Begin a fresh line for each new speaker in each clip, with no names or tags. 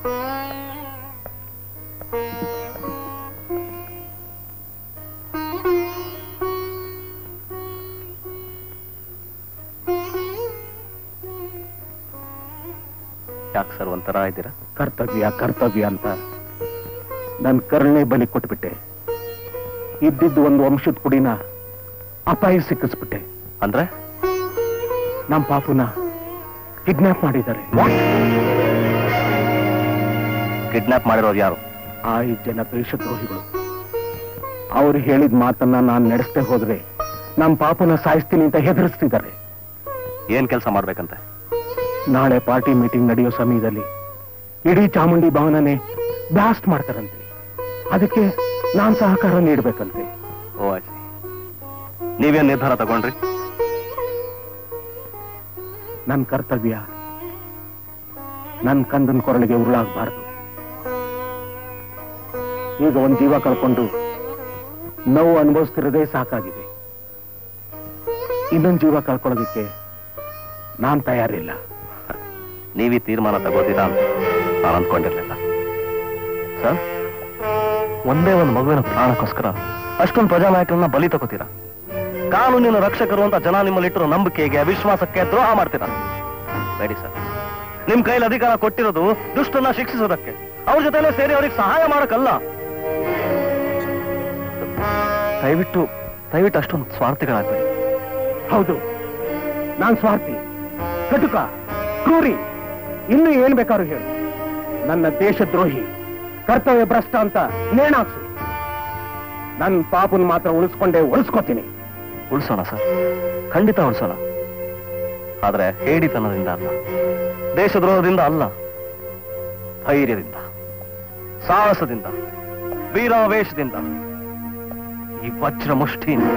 ಯಾಕೆ ಸರ್ ಒಂಥರ ಇದ್ದೀರಾ
ಕರ್ತವ್ಯ ಕರ್ತವ್ಯ ಅಂತ ನನ್ ಕರುಣೆ ಬಲಿ ಕೊಟ್ಬಿಟ್ಟೆ ಇದ್ದಿದ್ದು ಒಂದು ವಂಶದ ಕುಡಿನ ಅಪಾಯ ಸಿಕ್ಕಿಸ್ಬಿಟ್ಟೆ
ಅಂದ್ರೆ
ನಮ್ ಪಾಪುನ ಕಿಡ್ನಾಪ್ ಮಾಡಿದ್ದಾರೆ
ಕಿಡ್ನಾಪ್ ಮಾಡಿರೋರು ಯಾರು
ಆ ಐದ್ ಜನ ದೇಶದ್ರೋಹಿಗಳು ಅವ್ರು ಹೇಳಿದ ಮಾತನ್ನ ನಾನ್ ನಡೆಸದೆ ಹೋದ್ರೆ ನಮ್ ಪಾಪನ ಸಾಯಿಸ್ತೀನಿ ಅಂತ ಹೆದರಿಸ್ತಿದ್ದಾರೆ
ಏನ್ ಕೆಲಸ ಮಾಡ್ಬೇಕಂತೆ
ನಾಳೆ ಪಾರ್ಟಿ ಮೀಟಿಂಗ್ ನಡೆಯೋ ಸಮಯದಲ್ಲಿ ಇಡೀ ಚಾಮುಂಡಿ ಭವನನೇ ಬ್ಲಾಸ್ಟ್ ಮಾಡ್ತಾರಂತೆ ಅದಕ್ಕೆ ನಾನ್ ಸಹಕಾರ ನೀಡ್ಬೇಕಂತೆ
ಓ ಆಯ್ತು ನೀವೇನ್ ನಿರ್ಧಾರ ತಗೊಂಡ್ರಿ
ನನ್ ಕರ್ತವ್ಯ ನನ್ ಕಂದನ್ ಕೊರಳಿಗೆ ಉರುಳಾಗಬಾರ್ದು ಈಗ ಒಂದ್ ಜೀವ ಕಳ್ಕೊಂಡು ನೋವು ಅನುಭವಿಸ್ತಿರೋದೇ ಸಾಕಾಗಿದೆ ಇನ್ನೊಂದ್ ಜೀವ ಕಳ್ಕೊಳ್ಳೋದಕ್ಕೆ ನಾನ್ ತಯಾರಿಲ್ಲ
ನೀವೀ ತೀರ್ಮಾನ ತಗೋತೀರಾ ಅಂತ ನಾನು ಅಂದ್ಕೊಂಡಿರ್ಲಿಲ್ಲ ಸರ್ ಒಂದೇ ಒಂದು ಮಗುವಿನ ಪ್ರಾಣಕ್ಕೋಸ್ಕರ ಅಷ್ಟೊಂದು ಪ್ರಜಾನಾಯಕರನ್ನ ಬಲಿ ತಗೋತೀರಾ ಕಾನೂನಿನ ರಕ್ಷಕರು ಅಂತ ಜನ ನಿಮ್ಮಲ್ಲಿಟ್ಟಿರೋ ನಂಬಿಕೆಗೆ ವಿಶ್ವಾಸಕ್ಕೆ ದ್ರೋಹ ಮಾಡ್ತೀರಾ ಬೇಡಿ ಸರ್ ನಿಮ್ ಕೈಲಿ ಅಧಿಕಾರ ಕೊಟ್ಟಿರೋದು ದುಷ್ಟನ್ನ ಶಿಕ್ಷಿಸೋದಕ್ಕೆ ಅವ್ರ ಜೊತೆಲೆ ಸೇರಿ ಅವ್ರಿಗೆ ಸಹಾಯ ಮಾಡಕ್ಕಲ್ಲ ದಯವಿಟ್ಟು ದಯವಿಟ್ಟು ಅಷ್ಟೊಂದು ಸ್ವಾರ್ಥಿಗಳಾಗ್ಬೇಡಿ
ಹೌದು ನಾನ್ ಸ್ವಾರ್ಥಿ ಕಟುಕ ಕ್ರೂರಿ ಇನ್ನು ಏನ್ ಬೇಕಾದ್ರೂ ಹೇಳು ನನ್ನ ದೇಶದ್ರೋಹಿ ಕರ್ತವ್ಯ ಭ್ರಷ್ಟ ಅಂತ ನೇಣಾಕ್ಸು ನನ್ ಪಾಪನ್ ಮಾತ್ರ ಉಳಿಸ್ಕೊಂಡೆ ಉಳಿಸ್ಕೊತೀನಿ
ಉಳಿಸೋಣ ಸರ್ ಖಂಡಿತ ಉಳಿಸೋಣ ಆದ್ರೆ ಹೇಡಿತನದಿಂದ ಅಲ್ಲ ದೇಶದ್ರೋಹದಿಂದ ಅಲ್ಲ ಧೈರ್ಯದಿಂದ ಸಾಹಸದಿಂದ ವೀರಾವೇಶದಿಂದ ಈ ವಜ್ರ ಮುಷ್ಟಿಯಿಂದ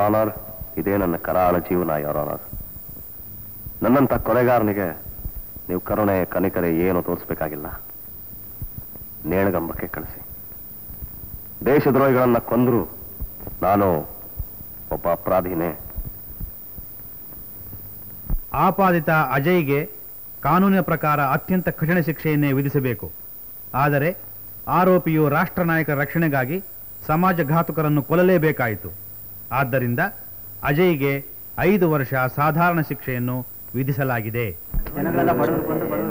ಆನರ್ ಇದೇ ನನ್ನ ಕರಾಳ ಜೀವನ ಯೋರ್ ಆನರ್ ನನ್ನಂತ ಕೊಲೆಗಾರನಿಗೆ ನೀವು ಕರುಣೆ ಕನಿಕರೆ ಏನು ತೋರಿಸ್ಬೇಕಾಗಿಲ್ಲ ನೇಣಗಂಬಕ್ಕೆ ಕಳಿಸಿ ದೇಶದ್ರೋಹಿಗಳನ್ನ ಕೊಂದ್ರು ನಾನು ಒಬ್ಬ ಅಪರಾಧಿನೇ
ಆಪಾದಿತ ಅಜಯ್ಗೆ ಕಾನೂನಿನ ಪ್ರಕಾರ ಅತ್ಯಂತ ಕಠಿಣ ಶಿಕ್ಷೆಯನ್ನೇ ವಿಧಿಸಬೇಕು ಆದರೆ ಆರೋಪಿಯು ರಾಷ್ಟ್ರ ನಾಯಕರ ರಕ್ಷಣೆಗಾಗಿ ಸಮಾಜಘಾತುಕರನ್ನು ಕೊಲ್ಲಲೇಬೇಕಾಯಿತು ಆದ್ದರಿಂದ ಅಜಯ್ಗೆ ಐದು ವರ್ಷ ಸಾಧಾರಣ ಶಿಕ್ಷೆಯನ್ನು ವಿಧಿಸಲಾಗಿದೆ
ಜನಗಳೆಲ್ಲ ಬಡವರು ಬಂದು ಬಡವರು